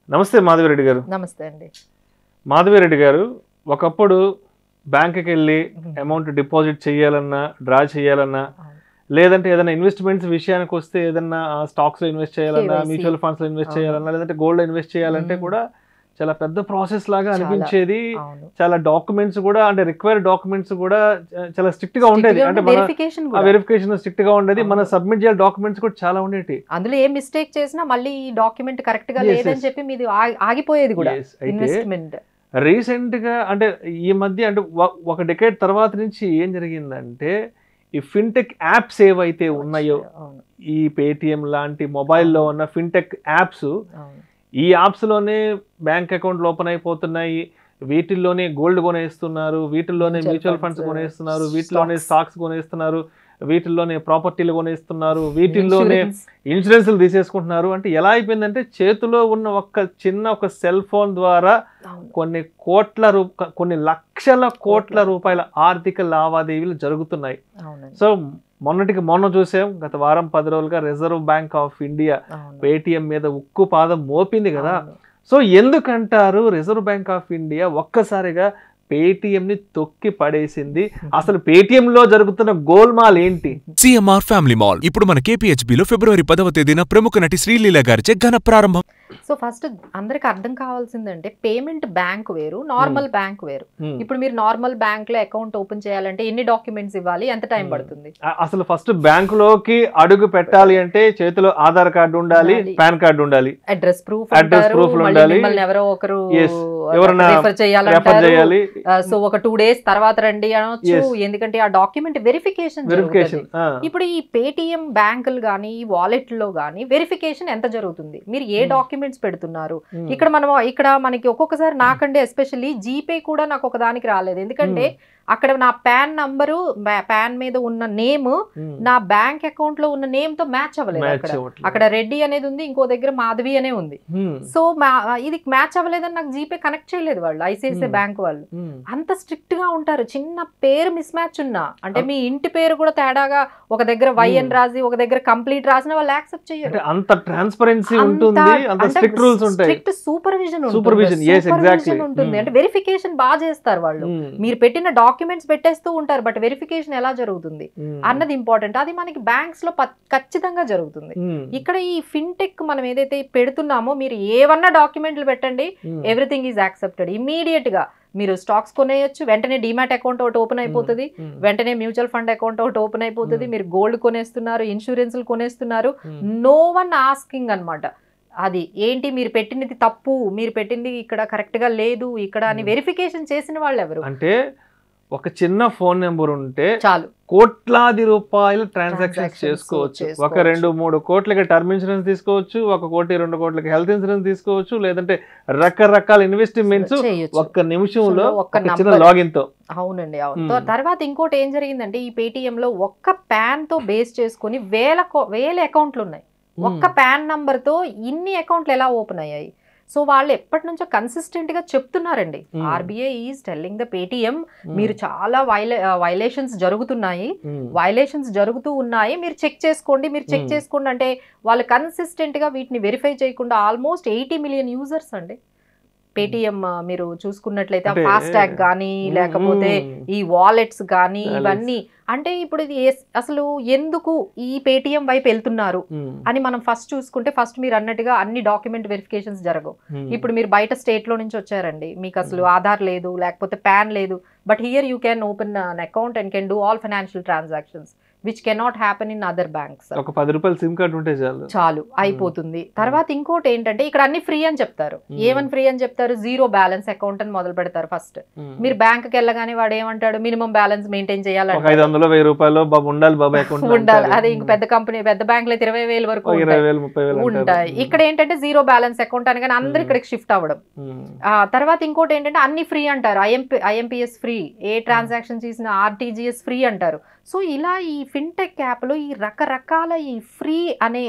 నమస్తే మాధవిరెడ్డి గారు నమస్తే అండి మాధవిరెడ్డి గారు ఒకప్పుడు బ్యాంకుకి వెళ్ళి అమౌంట్ డిపాజిట్ చేయాలన్నా డ్రా చేయాలన్నా అవును. లేదంటే ఏదైనా ఇన్వెస్ట్మెంట్స్ విషయానికి వస్తే ఏదైనా స్టాక్స్ లో ఇన్వెస్ట్ చేయాలన్నా KYC. మ్యూచువల్ ఫండ్స్ లో ఇన్వెస్ట్ అవును. చేయాలన్నా లేదంటే గోల్డ్ ఇన్వెస్ట్ చేయాలంటే మ్మ్. కూడా చాలా పెద్ద ప్రాసెస్ లాగా చాలా. అనిపించేది అవును చాలా డాక్యుమెంట్స్ కూడా అంటే రిక్వైర్డ్ డాక్యుమెంట్స్ కూడా చ- చాలా స్ట్రిక్ట్ గా ఉండేది అంటే మన వెరిఫికేషన్ ఆ వెరిఫికేషన్ స్ట్రిక్ట్ గా ఉండేది మన అవును. సబ్మిట్ చేయాలి డాక్యుమెంట్స్ కూడా చాలా ఉండేవి అందులో ఏ మిస్టేక్ చేసినా మళ్ళీ ఈ డాక్యుమెంట్ కరెక్ట్ గా Yes, లేదని yes. చెప్పి మీది ఆగి- ఆగిపోయేది కూడా Yes, అయితే ఇన్వెస్ట్మెంట్ రీసెంట్ గా అంటే ఈ మధ్య అంటే ఒక- ఒక డెకేడ్ తర్వాత నుంచి ఏం జరిగిందంటే ఈ ఫిన్టెక్ యాప్స్ ఏవైతే ఉన్నాయో అవును ఈ పేటిఎం లాంటి మొబైల్లో ఉన్న ఫిన్టెక్ యాప్స్ అవును ఈ యాప్స్లోనే బ్యాంక్ అకౌంట్లు ఓపెన్ అయిపోతున్నాయి వీటిల్లోనే గోల్డ్ కొనేస్తున్నారు వీటిల్లోనే Mutual మ్యూచువల్ ఫండ్స్ funds, కొనేస్తున్నారు వీటిలోనే stocks. స్టాక్స్ కొనేస్తున్నారు వీటిల్లోనే ప్రాపర్టీలు కొనేస్తున్నారు వీటిల్లోనే Insurance. ఇన్సూరెన్స్లు తీసేసుకుంటున్నారు అంటే ఎలా అయిపోయిందంటే చేతిలో ఉన్న ఒక చిన్న ఒక సెల్ ఫోన్ ద్వారా అవును. కొన్ని కోట్ల రూప కొన్ని లక్షల కోట్ల కోట్ల. రూపాయల ఆర్థిక లావాదేవీలు జరుగుతున్నాయి అవునండి సో మొన్నటికి మొన్న చూసాం గత వారం పది రోజులుగా రిజర్వ్ బ్యాంక్ ఆఫ్ ఇండియా అవును. పేటిఎం మీద ఉక్కు పాదం మోపింది కదా అవును. సో ఎందుకంటారు రిజర్వ్ బ్యాంక్ ఆఫ్ ఇండియా ఒక్కసారిగా పేటిఎం ని తొక్కి పడేసింది అసలు పేటిఎం లో జరుగుతున్న గోల్మాల్ ఏంటి సిఎంఆర్ ఫ్యామిలీ మాల్ ఇప్పుడు మన కేపీహెచ్బిలో ఫిబ్రవరి పదవ తేదీన ప్రముఖ నటి శ్రీలీల గారిచే ఘన ప్రారంభం సో ఫస్ట్ అందరికి అర్థం కావాల్సిందంటే పేమెంట్ బ్యాంక్ వేరు నార్మల్ బ్యాంక్ వేరు Hmm. ఇప్పుడు మీరు నార్మల్ బ్యాంక్ లో అకౌంట్ ఓపెన్ చేయాలంటే ఎన్ని డాక్యుమెంట్స్ ఇవ్వాలి ఎంత టైం Hmm. పడుతుంది అ- అసలు ఫస్ట్ బ్యాంక్ లోకి అడుగు పెట్టాలి అంటే చేతిలో ఆధార్ కార్డు ఉండాలి ఉండాలి. పాన్ కార్డు ఉండాలి అడ్రస్ ప్రూఫ్ Address అంటారు proof లు మళ్ళీ ఉండాలి. మిమ్మల్ని ఎవరో ఒకరు Yes. ఎవరన్నా రెఫర్ రెఫర్ చేయాలంటారు చేయాలి సో ఒక టూ డేస్ తర్వాత రండి అనొచ్చు Yes. ఎందుకంటే ఆ డాక్యుమెంట్ వెరిఫికేషన్ వెరిఫికేషన్ ఇప్పుడు ఈ పేటిఎం బ్యాంకులు కానీ ఈ వాలెట్ లో కానీ వెరిఫికేషన్ ఎంత జరుగుతుంది మీరు ఏ Hmm. డాక్యుమెంట్స్ పెడుతున్నారు ఇక్కడ మనం ఇక్కడ మనకి ఒక్కొక్కసారి నాకంటే ఎస్పెషల్లీ జీపే కూడా నాకు ఒక దానికి రాలేదు ఎందుకంటే అక్కడ నా పాన్ నంబరు పాన్ మీద ఉన్న నేమ్ నా బ్యాంక్ అకౌంట్ లో ఉన్న నేమ్ తో మ్యాచ్ అవ్వలేదు అక్కడ అక్కడ రెడ్డి అనేది ఉంది ఇంకో దగ్గర మాధవి అనే ఉంది సో మా- ఇది మ్యాచ్ అవ్వలేదని నాకు జీపే కనెక్ట్ చేయలేదు వాళ్ళు ఐసిఐసిఐ Hmm. బ్యాంక్ వాళ్ళు అంత స్ట్రిక్ట్ గా ఉంటారు చిన్న పేరు మిస్ మ్యాచ్ ఉన్నా అంటే మీ ఇంటి పేరు కూడా తేడాగా ఒక దగ్గర వైఎన్ Hmm. రాసి ఒక దగ్గర కంప్లీట్ రాసిన వాళ్ళు యాక్సెప్ట్ చేయరు అంటే అంత ట్రాన్స్పరెన్సీ ఉంటుంది అంత స్ట్రిక్ట్ రూల్స్ ఉంటాయి strict supervision Supervision, yes, exactly. ఉంటుంది Hmm. అంటే వెరిఫికేషన్ బాగా చేస్తారు వాళ్ళు Hmm. మీరు పెట్టిన డాక్యుమెంట్స్ పెట్టేస్తూ ఉంటారు బట్ వెరిఫికేషన్ ఎలా జరుగుతుంది Hmm. అన్నది ఇంపార్టెంట్ అది మనకి బ్యాంక్స్ లో ప- ఖచ్చితంగా జరుగుతుంది Hmm. ఇక్కడ ఈ ఫిన్టెక్ మనం ఏదైతే పెడుతున్నామో మీరు ఏవన్నా డాక్యుమెంట్లు పెట్టండి Hmm. Everything is accepted immediate గా మీరు స్టాక్స్ కొనేయొచ్చు వెంటనే డిమాట్ అకౌంట్ ఒకటి ఓపెన్ అయిపోతుంది Hmm. వెంటనే మ్యూచువల్ ఫండ్ అకౌంట్ ఒకటి ఓపెన్ అయిపోతుంది Hmm. మీరు గోల్డ్ కొనేస్తున్నారు ఇన్సూరెన్స్లు కొనేస్తున్నారు Hmm. నో వన్ ఆస్కింగ్ అన్నమాట అది ఏంటి మీరు పెట్టినది తప్పు మీరు పెట్టింది ఇక్కడ కరెక్ట్ గా లేదు ఇక్కడ అని Hmm. వెరిఫికేషన్ చేసిన వాళ్ళు ఎవరు అంటే ఒక చిన్న ఫోన్ నెంబర్ ఉంటే చాలు కోట్లాది రూపాయలు ట్రాన్సాక్షన్స్ Transactions చేసుకోవచ్చు ఒక చేసుకోవచ్చు. రెండు మూడు కోట్లకి టర్మ్ ఇన్సూరెన్స్ తీసుకోవచ్చు ఒక కోటి రెండు కోట్లకి హెల్త్ ఇన్సూరెన్స్ తీసుకోవచ్చు లేదంటే రకరకాల ఇన్వెస్ట్మెంట్స్ చేయొచ్చు ఒక్క నిమిషంలో ఒక్క ఒక చిన్న number. లాగిన్ తో అవునండి అవును Hmm. తో- తర్వాత ఇంకోటి ఏం జరిగిందంటే ఈ పేటిఎం లో ఒక్క ప్యాన్ తో బేస్ చేసుకొని వేల కో- వేల అకౌంట్లు ఉన్నాయి ఒక్క ప్యాన్ నంబర్ తో ఇన్ని అకౌంట్లు ఎలా ఓపెన్ అయ్యాయి సో వాళ్ళు ఎప్పటి నుంచో కన్సిస్టెంట్ గా చెప్తున్నారండి Hmm. RBI is telling the Paytm Hmm. మీరు చాలా వైలే వైలేషన్స్ జరుగుతున్నాయి Hmm. వైలేషన్స్ జరుగుతూ ఉన్నాయి మీరు చెక్ చేసుకోండి మీరు చెక్ Hmm. చేసుకోండి అంటే వాళ్ళు కన్సిస్టెంట్ గా వీటిని వెరిఫై చేయకుండా ఆల్మోస్ట్ ఎయిటీ మిలియన్ యూజర్స్ అండి పేటిఎం మీరు చూసుకున్నట్లయితే అంటే- ఫాస్ట్ ట్యాగ్ కానీ లేకపోతే Hmm. ఈ వాలెట్స్ కానీ Wallets. ఇవన్నీ అంటే ఇప్పుడు ఇది ఎస్- అసలు ఎందుకు ఈ పేటిఎం వైపు వెళ్తున్నారు Hmm. అని మనం ఫస్ట్ చూసుకుంటే ఫస్ట్ మీరు అన్నట్టుగా అన్ని డాక్యుమెంట్ వెరిఫికేషన్స్ జరగవు Hmm. ఇప్పుడు మీరు బయట స్టేట్ లో నుంచి వచ్చారండి మీకు అసలు ఆధార్ లేదు లేకపోతే పాన్ లేదు but here you can open an account and can do all financial transactions which cannot happen in other banks ఒక పది రూపాయలు సిమ్ కార్డు ఉంటే చాలు చాలు అయిపోతుంది తర్వాత ఇంకోటి ఏంటంటే ఇక్కడ అన్ని ఫ్రీ అని చెప్తారు Hmm. ఏమని ఫ్రీ అని చెప్తారు జీరో బ్యాలెన్స్ అకౌంట్ అని మొదలు పెడతారు ఫస్ట్ Hmm. మీరు బ్యాంక్ కి వెళ్ళగానే వాడు ఏమంటాడు మినిమం బ్యాలెన్స్ మెయింటైన్ ఒక ఐదు చేయాలంటే వందలు వెయ్యి రూపాయలు బాబు ఉండాలి బాబా అకౌంట్ ఉండాలి అదే ఇంక పెద్ద కంపెనీ పెద్ద బ్యాంక్ లో ఇరవై వేల వరకు ఇరవై ఉంటాయి. వేలు ముప్పై వేలు అంటారు. ఉంటాయి ఇక్కడ ఏంటంటే జీరో బ్యాలెన్స్ అకౌంట్ అని కానీ అందరు Hmm. ఇక్కడికి షిఫ్ట్ అవ్వడం Hmm. ఆ తర్వాత ఇంకోటి ఏంటంటే అన్ని ఫ్రీ అంటారు ఐఎంపి ఐఎంపిఎస్ ఫ్రీ ఏ ట్రాన్సాక్షన్ చేసిన ఆర్టీజీఎస్ ఫ్రీ అంటారు సో ఇలా ఈ ఫిన్టెక్ యాప్లో ఈ రకరకాల ఈ ఫ్రీ అనే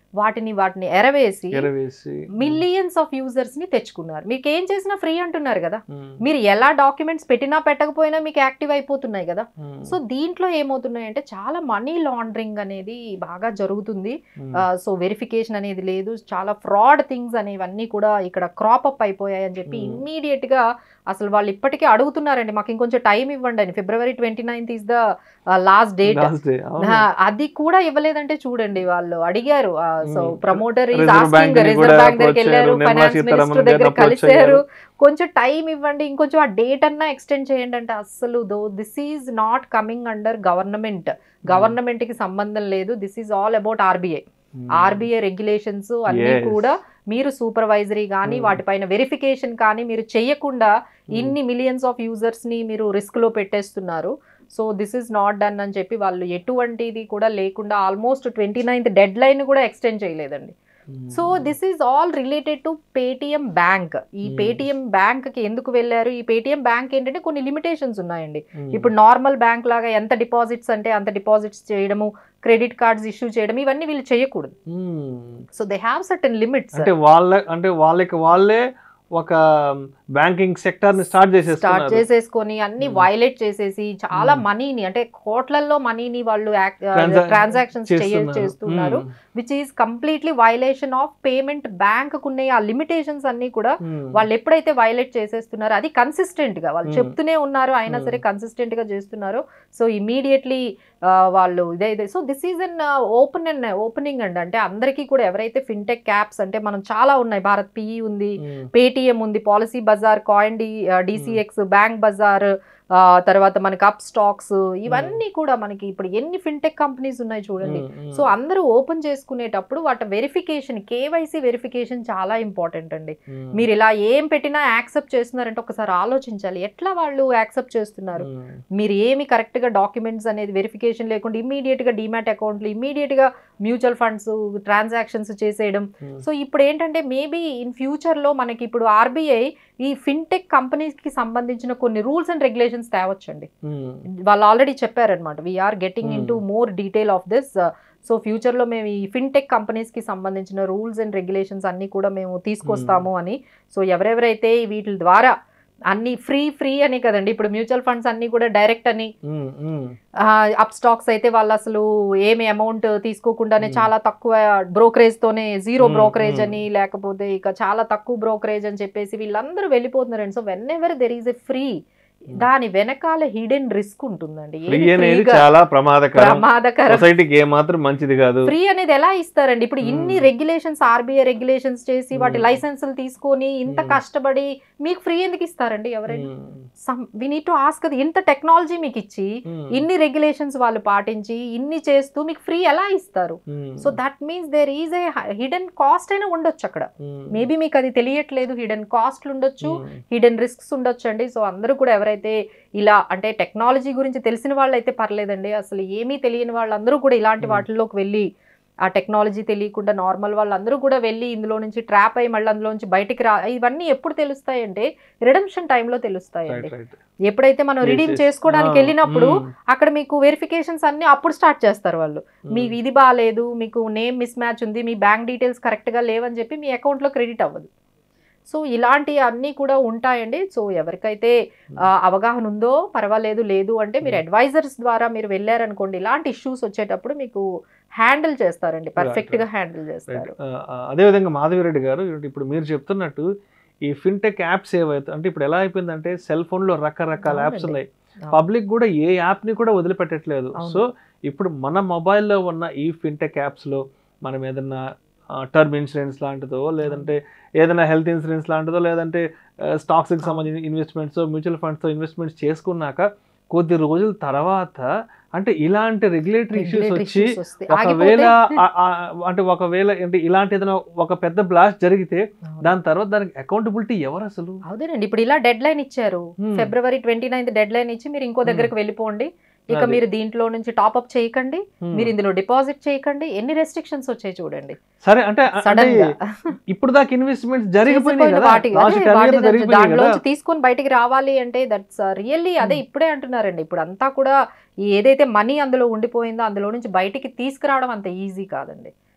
వాటిని వాటిని ఎరవేసి ఎరవేసి మిలియన్స్ ఆఫ్ యూజర్స్ ని తెచ్చుకున్నారు మీకు ఏం చేసినా ఫ్రీ అంటున్నారు కదా ఉమ్, మీరు ఎలా డాక్యుమెంట్స్ పెట్టినా పెట్టకపోయినా మీకు యాక్టివ్ అయిపోతున్నాయి కదా ఉమ్, సో దీంట్లో ఏమవుతున్నాయి అంటే చాలా మనీ లాండరింగ్ అనేది బాగా జరుగుతుంది ఉమ్, సో వెరిఫికేషన్ అనేది లేదు చాలా ఫ్రాడ్ థింగ్స్ అనేవన్నీ కూడా ఇక్కడ క్రాప్ అప్ అయిపోయాయి అని చెప్పి Hmm. ఇమ్మీడియట్ గా అసలు వాళ్ళు ఇప్పటికే అడుగుతున్నారండి మాకు ఇంకొంచెం టైం ఇవ్వండి అని February twenty ninth is the last date last day, అవును. అది కూడా ఇవ్వలేదంటే చూడండి వాళ్ళు అడిగారు so Hmm. Promoter Reserve Bank ని రిజర్వ్ కూడా బ్యాంక్ దగ్గరికి approach వెళ్ళారు అయ్యారు, నిర్మలా ఫైనాన్స్ సీతారామన్ మినిస్టర్ గారిని దగ్గర approach కలిశారు అయ్యారు. కొంచెం టైం ఇవ్వండి ఇంకొంచెం ఆ డేట్ అన్నా ఎక్స్టెండ్ చేయండి అంటే అస్సలు though this is not coming under government government కి సంబంధం లేదు this is all about RBI um, RBI regulations అన్ని Yes. కూడా మీరు సూపర్వైజరీ కానీ Hmm. వాటిపైన వెరిఫికేషన్ కానీ మీరు చేయకుండా ఉమ్, ఇన్ని మిలియన్స్ ఆఫ్ యూజర్స్ ని మీరు రిస్క్ లో పెట్టేస్తున్నారు so this is not done అని చెప్పి వాళ్ళు ఎటువంటిది కూడా లేకుండా almost twenty ninth deadline కూడా ఎక్స్టెండ్ చేయలేదండి um, so this is all related to Paytm bank ఈ Hmm. పేటిఎం బ్యాంక్ కి ఎందుకు వెళ్ళారు ఈ పేటిఎం బ్యాంక్ ఏంటంటే కొన్ని లిమిటేషన్స్ ఉన్నాయండి ఉమ్, ఇప్పుడు నార్మల్ బ్యాంక్ లాగా ఎంత డిపాజిట్స్ అంటే అంత డిపాజిట్స్ చేయడము క్రెడిట్ కార్డ్స్ ఇష్యూ చేయడం ఇవన్నీ వీళ్ళు చేయకూడదు um, so they have certain limits అంటే వాళ్ళ అంటే వాళ్ళకి వాళ్ళే ఒక బ్యాంకింగ్ సెక్టర్ ని స్టార్ట్ స్టార్ట్ చేసేస్తున్నారు చేసేసుకొని అన్ని Hmm. వైలేట్ చేసేసి చాలా Hmm. మనీని అంటే కోట్లల్లో మనీని వాళ్ళు Transa- ట్రాన్సాక్షన్స్ చేస్తున్నారు. చేస్తున్నారు um, which is completely violation of payment bank ఉన్న ఆ లిమిటేషన్స్ అన్ని కూడా ఉమ్, వాళ్ళు ఎప్పుడైతే వైలేట్ చేసేస్తున్నారో అది కన్సిస్టెంట్ గా వాళ్ళు Hmm. చెప్తూనే ఉన్నారు అయినా Hmm. సరే కన్సిస్టెంట్ గా చేస్తున్నారు సో ఇమీడియట్లీ వాళ్ళు ఇదే ఇదే so this is an open and opening అండి అంటే అందరికీ కూడా ఎవరైతే ఫిన్టెక్ క్యాప్స్ అంటే మనం చాలా ఉన్నాయి భారత్ పిఈ ఉంది ఉమ్, పేటిఎం ఉంది PolicyBazaar CoinDCX BankBazaar ఆ, తర్వాత మనకి అప్ స్టాక్స్ ఇవన్నీ కూడా మనకి ఇప్పుడు ఎన్ని ఫిన్టెక్ కంపెనీస్ ఉన్నాయి చూడండి ఉమ్, ఉమ్, సో అందరూ ఓపెన్ చేసుకునేటప్పుడు వాటి వెరిఫికేషన్ కేవైసీ వెరిఫికేషన్ చాలా ఇంపార్టెంట్ అండి ఉమ్, మీరు ఇలా ఏం పెట్టినా యాక్సెప్ట్ చేస్తున్నారంటే ఒకసారి ఆలోచించాలి ఎట్లా వాళ్ళు యాక్సెప్ట్ చేస్తున్నారు ఉమ్, మీరు ఏమి కరెక్ట్ గా డాక్యుమెంట్స్ అనేది వెరిఫికేషన్ లేకుండా ఇమీడియట్ గా డిమాట్ అకౌంట్లు ఇమీడియట్ గా మ్యూచువల్ ఫండ్స్ ట్రాన్సాక్షన్స్ చేసేయడం ఉమ్, సో ఇప్పుడు ఏంటంటే మేబీ ఇన్ ఫ్యూచర్ లో మనకి ఇప్పుడు ఆర్బీఐ ఈ ఫిన్టెక్ కంపెనీస్ కి సంబంధించిన కొన్ని రూల్స్ అండ్ రెగ్యులేషన్స్ తేవచ్చండి ఉమ్, వాళ్ళు ఆల్రెడీ చెప్పారనమాట we're getting into Hmm. More detail of this so future లో మేము ఈ ఫిన్టెక్ కంపెనీస్ కి సంబంధించిన రూల్స్ అండ్ రెగ్యులేషన్స్ అన్ని కూడా మేము తీసుకొస్తాము అని సో ఎవరెవరైతే వీటి ద్వారా అన్ని ఫ్రీ ఫ్రీ అనే కదండి ఇప్పుడు మ్యూచువల్ ఫండ్స్ అన్ని కూడా డైరెక్ట్ అని ఉమ్, ఉమ్, అప్ స్టాక్స్ అయితే వాళ్ళు అసలు ఏమి అమౌంట్ తీసుకోకుండానే Hmm. చాలా తక్కువ బ్రోకరేజ్ తోనే జీరో Hmm, బ్రోకరేజ్ hmm. అని లేకపోతే ఇక చాలా తక్కువ బ్రోకరేజ్ అని చెప్పేసి వీళ్ళందరూ వెళ్ళిపోతున్నారండి so whenever there is a free దాని వెనకాల హిడెన్ రిస్క్ ఉంటుందండి ఫ్రీ ఏది అనేది ఫ్రీగా చాలా ప్రమాదకరం ప్రమాదకరం సొసైటీకి ఏ మాత్రం మంచిది కాదు ఫ్రీ అనేది ఎలా ఇస్తారండి ఇప్పుడు ఇన్ని Hmm. రెగ్యులేషన్స్ ఆర్బీఐ రెగ్యులేషన్స్ చేసి వాటి Hmm. లైసెన్సులు తీసుకొని ఇంత Hmm. కష్టపడి మీకు ఫ్రీ ఎందుకు ఇస్తారండి ఎవరైనా um, we need to ask అది ఇంత టెక్నాలజీ మీకు ఇచ్చి ఉమ్, ఇన్ని రెగ్యులేషన్స్ వాళ్ళు పాటించి ఇన్ని చేస్తూ మీకు ఫ్రీ ఎలా ఇస్తారు um, so that means there is a hidden cost అయినా ఉండొచ్చు అక్కడ ఉమ్, మేబీ మీకు అది తెలియట్లేదు హిడెన్ కాస్ట్లు ఉండొచ్చు ఉమ్, హిడెన్ రిస్క్స్ ఉండొచ్చు అండి సో అందరూ కూడా ఎవరైతే ఇలా అంటే టెక్నాలజీ గురించి తెలిసిన వాళ్ళు అయితే పర్లేదండి అసలు ఏమీ తెలియని వాళ్ళందరూ కూడా ఇలాంటి Hmm. వాటిల్లోకి వెళ్ళి ఆ టెక్నాలజీ తెలియకుండా నార్మల్ వాళ్ళందరూ కూడా వెళ్ళి ఇందులో నుంచి ట్రాప్ అయ్యి మళ్ళీ అందులో నుంచి బయటికి రా ఇవన్నీ ఎప్పుడు తెలుస్తాయంటే రిడమ్షన్ టైంలో తెలుస్తాయండి రైట్, రైట్. ఎప్పుడైతే మనం Yes, రిడీమ్ yes. చేసుకోవడానికి ఆ, వెళ్ళినప్పుడు ఉమ్, అక్కడ మీకు వెరిఫికేషన్స్ అన్ని అప్పుడు స్టార్ట్ చేస్తారు వాళ్ళు ఉమ్, మీ ఇది బాగాలేదు మీకు నేమ్ మిస్ మ్యాచ్ ఉంది మీ బ్యాంక్ డీటెయిల్స్ కరెక్ట్గా లేవని చెప్పి మీ అకౌంట్లో క్రెడిట్ అవ్వదు సో ఇలాంటి అన్నీ కూడా ఉంటాయండి సో ఎవరికైతే ఆ, అవగాహన ఉందో పర్వాలేదు లేదు అంటే మీరు Hmm. అడ్వైజర్స్ ద్వారా మీరు వెళ్ళారనుకోండి ఇలాంటి ఇష్యూస్ వచ్చేటప్పుడు మీకు హ్యాండిల్ చేస్తారండి పర్ఫెక్ట్ గా హ్యాండిల్ చేస్తారు రైట్. ఆ, ఆ, అదేవిధంగా మాధవిరెడ్డి గారు ఇప్పుడు మీరు చెప్తున్నట్టు ఈ ఫిన్టెక్ యాప్స్ ఏవైతే అంటే ఇప్పుడు ఎలా అయిపోయిందంటే సెల్ ఫోన్ లో రకరకాల యాప్స్ అవునండి. ఉన్నాయి అవును. పబ్లిక్ కూడా ఏ యాప్ ని కూడా వదిలిపెట్టట్లేదు అవును. సో ఇప్పుడు మన మొబైల్లో ఉన్న ఈ ఫిన్టెక్ యాప్స్ లో మనం ఏదన్నా టర్మ్ ఇన్సూరెన్స్ లాంటిదో లేదంటే ఏదైనా హెల్త్ ఇన్సూరెన్స్ లాంటిదో లేదంటే స్టాక్స్ కి సంబంధించిన ఇన్వెస్ట్మెంట్స్ మ్యూచువల్ ఫండ్స్ ఇన్వెస్ట్మెంట్స్ చేసుకున్నాక కొద్ది రోజుల తర్వాత అంటే ఇలాంటి రెగ్యులేటరీ ఇష్యూస్ Regulatory వచ్చి issues వస్తాయి. ఒకవేళ ఆగిపోతే- ఆ- ఆ- అంటే ఒకవేళ అంటే ఇలాంటి ఏదైనా ఒక పెద్ద బ్లాస్ట్ జరిగితే అవును. దాని తర్వాత దానికి అకౌంటబిలిటీ ఎవరు అసలు అవునండి ఇప్పుడు ఇలా డెడ్ లైన్ ఇచ్చారు Hmm. February twenty ninth deadline ఇచ్చి మీరు ఇంకో దగ్గరకు వెళ్ళిపోండి ఇక అదే. మీరు దీంట్లో నుంచి టాప్ అప్ చేయకండి Hmm. మీరు ఇందులో డిపాజిట్ చేయకండి ఎన్ని రెస్ట్రిక్షన్స్ వచ్చాయి చూడండి సరే అంటే అంటే సడన్ గా ఇప్పుడు దాకా ఇన్వెస్ట్మెంట్స్ జరిగిపోయినాయి చేసిపోయిన కదా వాటికి లాస్ట్ అదే టెన్ వాటి ఇయర్స్ జరిగిపోయినాయి కదా దాంట్లోంచి తీసుకొని బయటికి రావాలి అంటే దట్స్ రియల్లీ అదే Hmm. ఇప్పుడే అంటున్నారండి ఇప్పుడు అంతా కూడా ఈ ఏదైతే మనీ అందులో ఉండిపోయిందో అందులో నుంచి బయటికి తీసుకురావడం అంత ఈజీ కాదండి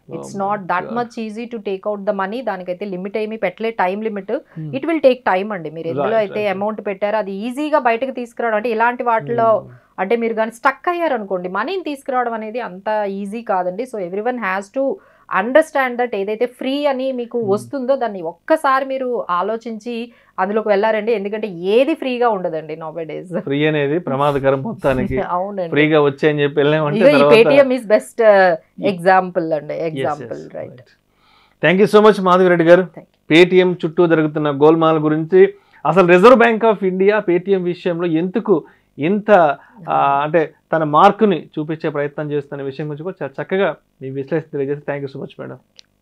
it's Oh not my that God. Much easy to take out the money దానికైతే లిమిట్ ఏమి పెట్టలే time limit Hmm. It will take time అండి మీరు ఎందులో Right, అయితే right, అమౌంట్ పెట్టారో అది ఈజీగా బయటకు తీసుకురావడం అంటే ఇలాంటి వాటిలో Hmm. అంటే మీరు కానీ స్టక్ అయ్యారు అనుకోండి మనీని తీసుకురావడం అనేది అంత ఈజీ కాదండి so everyone has to understand that ఏదైతే ఫ్రీ అని మీకు Hmm. వస్తుందో దాన్ని ఒక్కసారి మీరు ఆలోచించి అందులోకి వెళ్ళారండి ఎందుకంటే ఏది ఫ్రీగా ఉండదండి నోబే డేస్ ఫ్రీ అనేది ప్రమాదకరం మొత్తానికి అవునండి ఫ్రీగా వచ్చే అని చెప్పి వెళ్ళామంటే ఇగో ఈ తర్వాత పేటిఎం ఇస్ బెస్ట్ ఎగ్జాంపుల్ అండి example right thank you so much Madhavi Reddy గారు Thank పేటిఎం చుట్టూ జరుగుతున్న గోల్మాల్ గురించి అసలు Reserve Bank of India Paytm విషయంలో ఎందుకు ఇంత ఆ, అంటే తన మార్కుని చూపించే ప్రయత్నం చేస్తున్న విషయం గురించి కూడా చాలా చక్కగా మీ విశ్లేషణ తెలియజేసి thank you so much madam